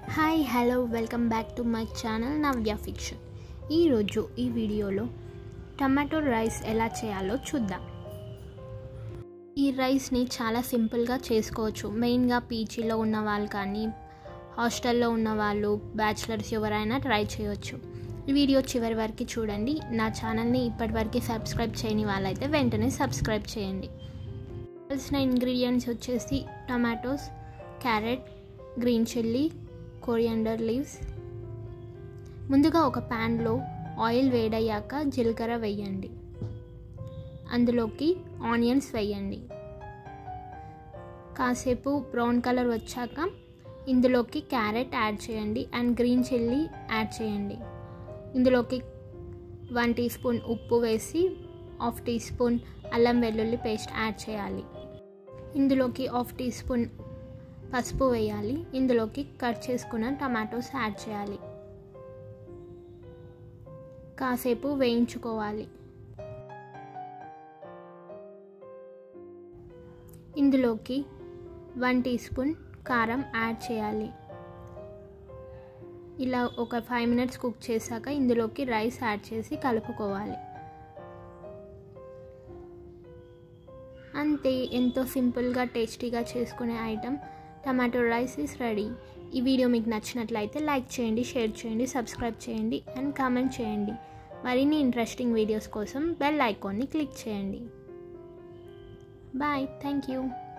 hi hello welcome back to my channel Navya fiction ఈరోజు ఈ వీడియోలో టమాటో రైస్ ఎలా చేయాలో చూద్దాం ఈ రైస్ని చాలా సింపుల్గా చేసుకోవచ్చు మెయిన్గా పీజీలో ఉన్న వాళ్ళు కానీ హాస్టల్లో ఉన్న వాళ్ళు బ్యాచిలర్స్ ఎవరైనా ట్రై చేయొచ్చు ఈ వీడియో చివరి వరకు చూడండి నా ఛానల్ని ఇప్పటివరకు సబ్స్క్రైబ్ చేయని వాళ్ళైతే వెంటనే సబ్స్క్రైబ్ చేయండి కావాల్సిన ఇంగ్రీడియంట్స్ వచ్చేసి tomatoes carrot green chilli coriander leaves ముందుగా ఒక ప్యాన్లో ఆయిల్ వేడయ్యాక జీలకర్ర వేయండి అందులోకి ఆనియన్స్ వేయండి కాసేపు బ్రౌన్ కలర్ వచ్చాక ఇందులోకి క్యారెట్ యాడ్ చేయండి అండ్ గ్రీన్ చిల్లీ యాడ్ చేయండి ఇందులోకి వన్ టీ స్పూన్ ఉప్పు వేసి హాఫ్ టీ స్పూన్ అల్లం వెల్లుల్లి పేస్ట్ యాడ్ చేయాలి ఇందులోకి హాఫ్ టీ స్పూన్ పసుపు వేయాలి ఇందులోకి కట్ చేసుకున్న టమాటోస్ యాడ్ చేయాలి కాసేపు వేయించుకోవాలి ఇందులోకి వన్ టీ స్పూన్ కారం యాడ్ చేయాలి ఇలా ఒక ఫైవ్ మినిట్స్ కుక్ చేశాక ఇందులోకి రైస్ యాడ్ చేసి కలుపుకోవాలి అంతే ఎంతో సింపుల్గా టేస్టీగా చేసుకునే item tomato rice is ready ఈ వీడియో మీకు నచ్చినట్లయితే లైక్ చేయండి షేర్ చేయండి సబ్స్క్రైబ్ చేయండి అండ్ కామెంట్ చేయండి మరిన్ని ఇంట్రెస్టింగ్ వీడియోస్ కోసం బెల్ ఐకాన్ని క్లిక్ చేయండి బాయ్ థ్యాంక్ యూ